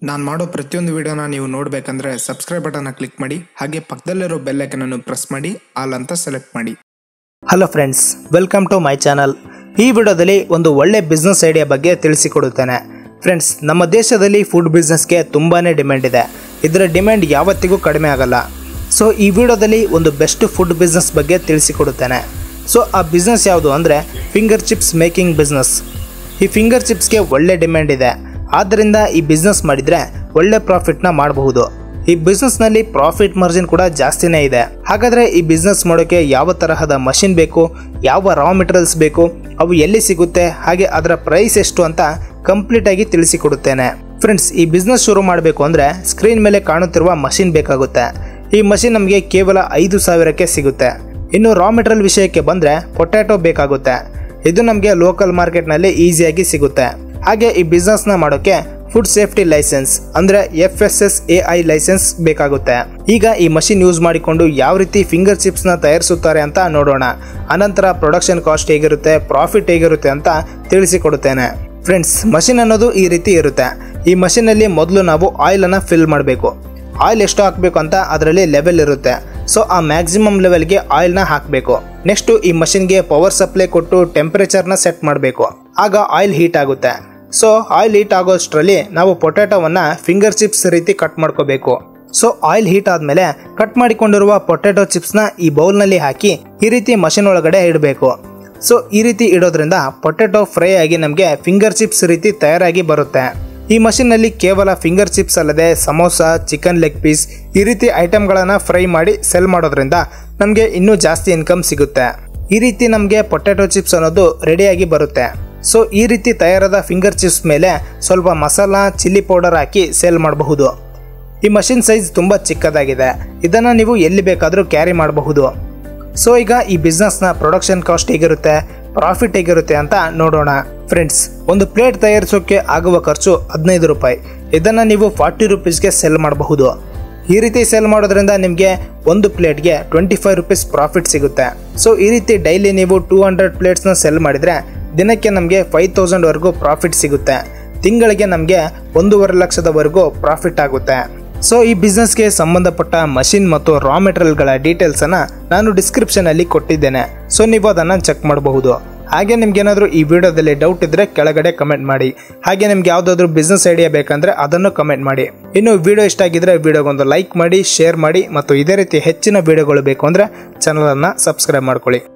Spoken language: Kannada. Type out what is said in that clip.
ನಾನು ಮಾಡೋ ಪ್ರತಿಯೊಂದು ವಿಡಿಯೋನ ನೀವು ನೋಡಬೇಕಂದ್ರೆ ಸಬ್ಸ್ಕ್ರೈಬ್ ಬಟನ್ನ ಕ್ಲಿಕ್ ಮಾಡಿ ಹಾಗೆ ಪಕ್ಕದಲ್ಲಿರೋ ಬೆಲ್ ಐಕನನ್ನು ಪ್ರೆಸ್ ಮಾಡಿ ಆಲ್ ಅಂತ ಸೆಲೆಕ್ಟ್ ಮಾಡಿ hello friends welcome to my channel ಈ ವಿಡಿಯೋದಲ್ಲಿ ಒಂದು ಒಳ್ಳೆ ಬಿಸ್ನೆಸ್ ಐಡಿಯಾ ಬಗ್ಗೆ ತಿಳಿಸಿಕೊಡುತ್ತೇನೆ ಫ್ರೆಂಡ್ಸ್ ನಮ್ಮ ದೇಶದಲ್ಲಿ ಫುಡ್ ಬಿಸ್ನೆಸ್ಗೆ ತುಂಬಾ ಡಿಮ್ಯಾಂಡ್ ಇದೆ ಇದರ ಡಿಮ್ಯಾಂಡ್ ಯಾವತ್ತಿಗೂ ಕಡಿಮೆ ಆಗಲ್ಲ ಸೊ ಈ ವಿಡಿಯೋದಲ್ಲಿ ಒಂದು ಬೆಸ್ಟ್ ಫುಡ್ ಬಿಸ್ನೆಸ್ ಬಗ್ಗೆ ತಿಳಿಸಿಕೊಡುತ್ತೇನೆ ಸೊ ಆ ಬಿಸ್ನೆಸ್ ಯಾವುದು ಅಂದರೆ ಫಿಂಗರ್ ಚಿಪ್ಸ್ ಮೇಕಿಂಗ್ ಬಿಸ್ನೆಸ್ ಈ ಫಿಂಗರ್ ಚಿಪ್ಸ್ಗೆ ಒಳ್ಳೆ ಡಿಮ್ಯಾಂಡ್ ಇದೆ ಆದ್ದರಿಂದ ಈ ಬಿಸ್ನೆಸ್ ಮಾಡಿದರೆ ಒಳ್ಳೆ ಪ್ರಾಫಿಟ್ನ ಮಾಡಬಹುದು ಈ ಬಿಸ್ನೆಸ್ನಲ್ಲಿ ಪ್ರಾಫಿಟ್ ಮಾರ್ಜಿನ್ ಕೂಡ ಜಾಸ್ತಿನೇ ಇದೆ ಹಾಗಾದರೆ ಈ ಬಿಸ್ನೆಸ್ ಮಾಡೋಕ್ಕೆ ಯಾವ ತರಹದ ಮಷಿನ್ ಬೇಕು ಯಾವ ರಾ ಮೆಟೀರಿಯಲ್ಸ್ ಬೇಕು ಅವು ಎಲ್ಲಿ ಸಿಗುತ್ತೆ ಹಾಗೆ ಅದರ ಪ್ರೈಸ್ ಎಷ್ಟು ಅಂತ ಕಂಪ್ಲೀಟ್ ಆಗಿ ತಿಳಿಸಿಕೊಡುತ್ತೇನೆ ಫ್ರೆಂಡ್ಸ್ ಈ ಬಿಸ್ನೆಸ್ ಶುರು ಮಾಡಬೇಕು ಅಂದರೆ ಸ್ಕ್ರೀನ್ ಮೇಲೆ ಕಾಣುತ್ತಿರುವ ಮಷಿನ್ ಬೇಕಾಗುತ್ತೆ ಈ ಮಷಿನ್ ನಮಗೆ ಕೇವಲ ಐದು ಸಾವಿರಕ್ಕೆ ಸಿಗುತ್ತೆ ಇನ್ನು ರಾ ಮೆಟೀರಿಯಲ್ ವಿಷಯಕ್ಕೆ ಬಂದರೆ ಪೊಟ್ಯಾಟೊ ಬೇಕಾಗುತ್ತೆ ಇದು ನಮಗೆ ಲೋಕಲ್ ಮಾರ್ಕೆಟ್ನಲ್ಲಿ ಈಸಿಯಾಗಿ ಸಿಗುತ್ತೆ ಹಾಗೆ ಈ ಬಿಸ್ನೆಸ್ನ ಮಾಡೋಕ್ಕೆ ಫುಡ್ ಸೇಫ್ಟಿ ಲೈಸೆನ್ಸ್ ಅಂದರೆ F S S A I licence ಬೇಕಾಗುತ್ತೆ ಈಗ ಈ ಮಷಿನ್ ಯೂಸ್ ಮಾಡಿಕೊಂಡು ಯಾವ ರೀತಿ ಫಿಂಗರ್ ಚಿಪ್ಸ್ನ ತಯಾರಿಸುತ್ತಾರೆ ಅಂತ ನೋಡೋಣ ಅನಂತರ ಪ್ರೊಡಕ್ಷನ್ ಕಾಸ್ಟ್ ಹೇಗಿರುತ್ತೆ ಪ್ರಾಫಿಟ್ ಹೇಗಿರುತ್ತೆ ಅಂತ ತಿಳಿಸಿಕೊಡುತ್ತೇನೆ ಫ್ರೆಂಡ್ಸ್ ಮಷಿನ್ ಅನ್ನೋದು ಈ ರೀತಿ ಇರುತ್ತೆ ಈ ಮಷಿನಲ್ಲಿ ಮೊದಲು ನಾವು ಆಯಿಲನ್ನು ಫಿಲ್ ಮಾಡಬೇಕು ಆಯಿಲ್ ಎಷ್ಟು ಹಾಕಬೇಕು ಅಂತ ಅದರಲ್ಲಿ ಲೆವೆಲ್ ಇರುತ್ತೆ ಸೊ ಆ ಮ್ಯಾಕ್ಸಿಮಮ್ ಲೆವೆಲ್ಗೆ ಆಯಿಲ್ನ ಹಾಕಬೇಕು ನೆಕ್ಸ್ಟು ಈ ಮಷಿನ್ಗೆ ಪವರ್ ಸಪ್ಲೈ ಕೊಟ್ಟು ಟೆಂಪರೇಚರ್ನ ಸೆಟ್ ಮಾಡಬೇಕು ಆಗ ಆಯಿಲ್ ಹೀಟ್ ಆಗುತ್ತೆ ಸೊ ಆಯಿಲ್ ಹೀಟ್ ಆಗೋಷ್ಟರಲ್ಲಿ ನಾವು ಪೊಟ್ಯಾಟೋವನ್ನು ಫಿಂಗರ್ ಚಿಪ್ಸ್ ರೀತಿ ಕಟ್ ಮಾಡ್ಕೋಬೇಕು ಸೊ ಆಯಿಲ್ ಹೀಟ್ ಆದಮೇಲೆ ಕಟ್ ಮಾಡಿಕೊಂಡಿರುವ ಪೊಟ್ಯಾಟೊ ಚಿಪ್ಸ್ನ ಈ ಬೌಲ್ನಲ್ಲಿ ಹಾಕಿ ಈ ರೀತಿ ಮಷಿನ್ ಒಳಗಡೆ ಇಡಬೇಕು ಸೊ ಈ ರೀತಿ ಇಡೋದ್ರಿಂದ ಪೊಟ್ಯಾಟೊ ಫ್ರೈ ಆಗಿ ನಮಗೆ ಫಿಂಗರ್ ಚಿಪ್ಸ್ ರೀತಿ ತಯಾರಾಗಿ ಬರುತ್ತೆ ಈ ಮಷಿನ್ನಲ್ಲಿ ಕೇವಲ ಫಿಂಗರ್ ಚಿಪ್ಸ್ ಅಲ್ಲದೆ ಸಮೋಸ ಚಿಕನ್ ಲೆಗ್ ಪೀಸ್ ಈ ರೀತಿ ಐಟಮ್ಗಳನ್ನು ಫ್ರೈ ಮಾಡಿ ಸೆಲ್ ಮಾಡೋದ್ರಿಂದ ನಮಗೆ ಇನ್ನೂ ಜಾಸ್ತಿ ಇನ್ಕಮ್ ಸಿಗುತ್ತೆ ಈ ರೀತಿ ನಮಗೆ ಪೊಟ್ಯಾಟೊ ಚಿಪ್ಸ್ ಅನ್ನೋದು ರೆಡಿಯಾಗಿ ಬರುತ್ತೆ ಸೊ ಈ ರೀತಿ ತಯಾರಾದ ಫಿಂಗರ್ ಚಿಪ್ಸ್ ಮೇಲೆ ಸ್ವಲ್ಪ ಮಸಾಲ ಚಿಲ್ಲಿ ಪೌಡರ್ ಹಾಕಿ ಸೇಲ್ ಮಾಡಬಹುದು ಈ ಮಷಿನ್ ಸೈಜ್ ತುಂಬ ಚಿಕ್ಕದಾಗಿದೆ ಇದನ್ನು ನೀವು ಎಲ್ಲಿ ಬೇಕಾದರೂ ಕ್ಯಾರಿ ಮಾಡಬಹುದು ಸೊ ಈಗ ಈ ಬಿಸ್ನೆಸ್ನ ಪ್ರೊಡಕ್ಷನ್ ಕಾಸ್ಟ್ ಹೇಗಿರುತ್ತೆ ಪ್ರಾಫಿಟ್ ಹೇಗಿರುತ್ತೆ ಅಂತ ನೋಡೋಣ ಫ್ರೆಂಡ್ಸ್ ಒಂದು ಪ್ಲೇಟ್ ತಯಾರಿಸೋಕೆ ಆಗುವ ಖರ್ಚು ಹದಿನೈದು ರೂಪಾಯಿ ಇದನ್ನು ನೀವು ಫಾರ್ಟಿ ರುಪೀಸ್ಗೆ ಸೆಲ್ ಮಾಡಬಹುದು ಈ ರೀತಿ ಸೆಲ್ ಮಾಡೋದ್ರಿಂದ ನಿಮಗೆ ಒಂದು ಪ್ಲೇಟ್ಗೆ ಟ್ವೆಂಟಿ ಫೈವ್ ರುಪೀಸ್ ಪ್ರಾಫಿಟ್ ಸಿಗುತ್ತೆ ಸೊ ಈ ರೀತಿ ಡೈಲಿ ನೀವು ಟೂ ಹಂಡ್ರೆಡ್ ಪ್ಲೇಟ್ಸ್ನ ಸೆಲ್ ಮಾಡಿದರೆ ದಿನಕ್ಕೆ ನಮಗೆ ಫೈವ್ ತೌಸಂಡ್ವರೆಗೂ ಪ್ರಾಫಿಟ್ ಸಿಗುತ್ತೆ ತಿಂಗಳಿಗೆ ನಮಗೆ ಒಂದೂವರೆ ಲಕ್ಷದವರೆಗೂ ಪ್ರಾಫಿಟ್ ಆಗುತ್ತೆ ಸೊ ಈ ಬಿಸ್ನೆಸ್ಗೆ ಸಂಬಂಧಪಟ್ಟ ಮಷಿನ್ ಮತ್ತು ರಾ ಮೆಟೀರಿಯಲ್ಗಳ ಡೀಟೇಲ್ಸನ್ನು ನಾನು ಡಿಸ್ಕ್ರಿಪ್ಷನಲ್ಲಿ ಕೊಟ್ಟಿದ್ದೇನೆ ಸೊ ನೀವು ಅದನ್ನು ಚೆಕ್ ಮಾಡಬಹುದು ಹಾಗೆ ನಿಮ್ಗೆ ಏನಾದರೂ ಈ ವಿಡಿಯೋದಲ್ಲಿ ಡೌಟ್ ಇದ್ದರೆ ಕೆಳಗಡೆ ಕಮೆಂಟ್ ಮಾಡಿ ಹಾಗೆ ನಿಮ್ಗೆ ಯಾವುದಾದ್ರೂ ಬಿಸ್ನೆಸ್ ಐಡಿಯಾ ಬೇಕಂದರೆ ಅದನ್ನು ಕಮೆಂಟ್ ಮಾಡಿ ಇನ್ನು ವಿಡಿಯೋ ಇಷ್ಟ ಆಗಿದ್ರೆ ವಿಡಿಯೋಗೊಂದು ಲೈಕ್ ಮಾಡಿ ಶೇರ್ ಮಾಡಿ ಮತ್ತು ಇದೇ ರೀತಿ ಹೆಚ್ಚಿನ ವಿಡಿಯೋಗಳು ಬೇಕು ಅಂದರೆ ಚಾನಲನ್ನು ಸಬ್ಸ್ಕ್ರೈಬ್ ಮಾಡ್ಕೊಳ್ಳಿ